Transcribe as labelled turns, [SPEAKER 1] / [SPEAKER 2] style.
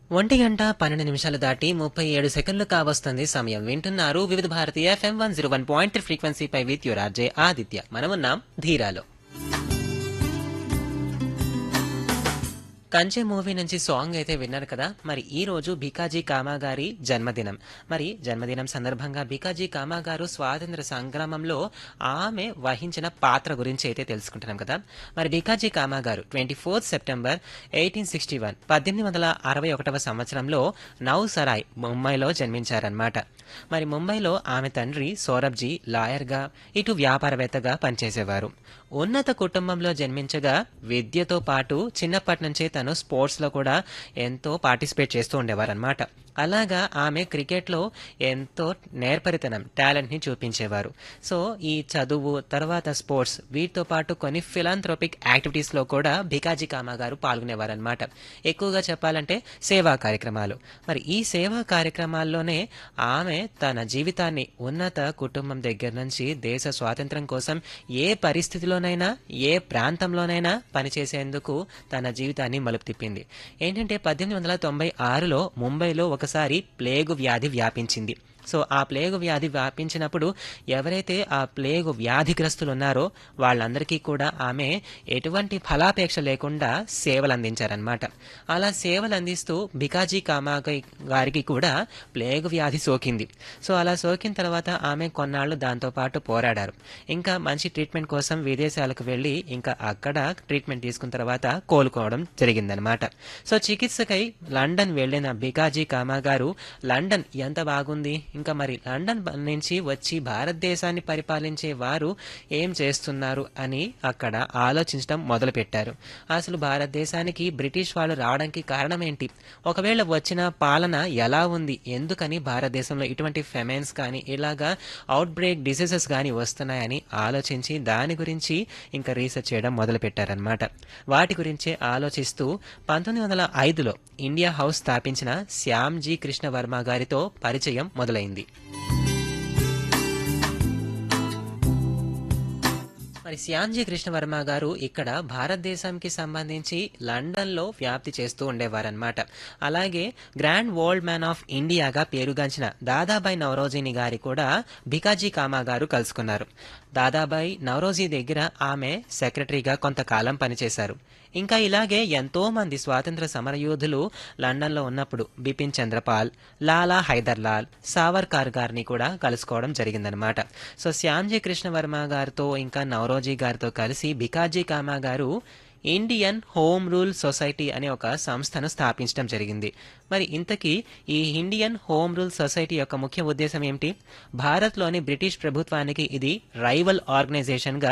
[SPEAKER 1] ఒంటి గంట పన్నెండు నిమిషాలు దాటి ముప్పై ఏడు సెకండ్లు కావస్తుంది సమయం వింటున్నారు వివిధ భారతీయ FM one zero one point ఫ్రీక్వెన్సీపై విత్ యువర్ ఆర్జే ఆదిత్య మనమున్నాం ధీరాలో కంచె మూవీ నుంచి సాంగ్ అయితే విన్నారు కదా మరి ఈ రోజు భికాజీ కామా గారి జన్మదినం మరి జన్మదినం సందర్భంగా భికాజీ కామా గారు స్వాతంత్ర సంగ్రామంలో ఆమె వహించిన పాత్ర గురించి అయితే తెలుసుకుంటున్నాం కదా మరి భికాజీ కామా గారు twenty fourth September eighteen sixty one పద్దెనిమిది వందల అరవై ఒకటవ సంవత్సరంలో నౌ సరాయ్ ముంబైలో జన్మించారన్నమాట మరి ముంబైలో ఆమె తండ్రి సౌరభ్జీ లాయర్గా ఇటు వ్యాపారవేత్తగా పనిచేసేవారు ఉన్నత కుటుంబంలో జన్మించగా విద్యతో పాటు చిన్నప్పటి నుంచే తను స్పోర్ట్స్లో కూడా ఎంతో పార్టిసిపేట్ చేస్తూ ఉండేవారనమాట అలాగా ఆమె క్రికెట్లో ఎంతో నేర్పరితనం టాలెంట్ని చూపించేవారు సో ఈ చదువు తర్వాత స్పోర్ట్స్ వీటితో పాటు కొన్ని ఫిలాంథ్రోపిక్ యాక్టివిటీస్లో కూడా భికాజీ కామా గారు పాల్గొనేవారనమాట ఎక్కువగా చెప్పాలంటే సేవా కార్యక్రమాలు మరి ఈ సేవా కార్యక్రమాల్లోనే ఆమె తన జీవితాన్ని ఉన్నత కుటుంబం దగ్గర నుంచి దేశ స్వాతంత్రం కోసం ఏ పరిస్థితిలోనైనా ఏ ప్రాంతంలోనైనా పనిచేసేందుకు తన జీవితాన్ని మలుపు తిప్పింది ఏంటంటే పద్దెనిమిది వందల తొంభై ఆరులో ముంబైలో ఒకసారి ప్లేగు వ్యాధి వ్యాపించింది సో ఆ ప్లేగు వ్యాధి వ్యాపించినప్పుడు ఎవరైతే ఆ ప్లేగు వ్యాధిగ్రస్తులు ఉన్నారో వాళ్ళందరికీ కూడా ఆమె ఎటువంటి ఫలాపేక్ష లేకుండా సేవలు అందించారనమాట అలా సేవలు అందిస్తూ బికాజీ కామా గారికి కూడా ప్లేగు వ్యాధి సోకింది సో అలా సోకిన తర్వాత ఆమె కొన్నాళ్ళు దాంతో పాటు పోరాడారు ఇంకా మంచి ట్రీట్మెంట్ కోసం విదేశాలకు వెళ్ళి ఇంకా అక్కడ ట్రీట్మెంట్ తీసుకున్న తర్వాత కోలుకోవడం జరిగిందనమాట సో చికిత్సకై లండన్ వెళ్ళిన బికాజీ కామా గారు లండన్ ఎంత బాగుంది ఇంకా మరి లండన్ నుంచి వచ్చి భారతదేశాన్ని పరిపాలించే వారు ఏం చేస్తున్నారు అని అక్కడ ఆలోచించడం మొదలుపెట్టారు అసలు భారతదేశానికి బ్రిటిష్ వాళ్ళు రావడానికి కారణం ఏంటి ఒకవేళ వచ్చిన పాలన ఎలా ఉంది ఎందుకని భారతదేశంలో ఇటువంటి ఫెమెన్స్ కానీ ఇలాగా అవుట్ బ్రేక్ డిసీజెస్ కానీ వస్తున్నాయని ఆలోచించి దాని గురించి ఇంకా రీసెర్చ్ చేయడం మొదలుపెట్టారనమాట వాటి గురించే ఆలోచిస్తూ పంతొమ్మిది వందల ఐదులో ఇండియా హౌస్ స్థాపించిన శ్యామ్జీ కృష్ణ వర్మ గారితో పరిచయం మొదలైంది మరి శ్యామ్జీ కృష్ణవర్మ గారు ఇక్కడ భారతదేశంకి సంబంధించి లండన్లో వ్యాప్తి చేస్తూ ఉండేవారనమాట అలాగే గ్రాండ్ వరల్డ్ మ్యాన్ ఆఫ్ ఇండియాగా పేరుగాంచిన దాదాబాయి నవరోజీని గారి కూడా భికాజీ కామా గారు కలుసుకున్నారు దాదాబాయి నవరోజీ దగ్గర ఆమె సెక్రటరీగా కొంతకాలం పనిచేశారు ఇంకా ఇలాగే ఎంతో మంది స్వాతంత్ర సమరయోధులు లండన్లో ఉన్నప్పుడు బిపిన్ చంద్రపాల్ లాలా హైదర్లాల్ సావర్కార్ గారిని కూడా కలుసుకోవడం జరిగిందనమాట సో శ్యామ్జీ కృష్ణవర్మ గారితో ఇంకా నవరోజీ గారితో కలిసి బికాజీ కామా గారు ఇండియన్ హోమ్ రూల్ సొసైటీ అనే ఒక సంస్థను స్థాపించడం జరిగింది మరి ఇంతకీ ఈ ఇండియన్ హోమ్ రూల్ సొసైటీ యొక్క ముఖ్య ఉద్దేశం ఏమిటి భారత్లోని బ్రిటిష్ ప్రభుత్వానికి ఇది రైవల్ ఆర్గనైజేషన్గా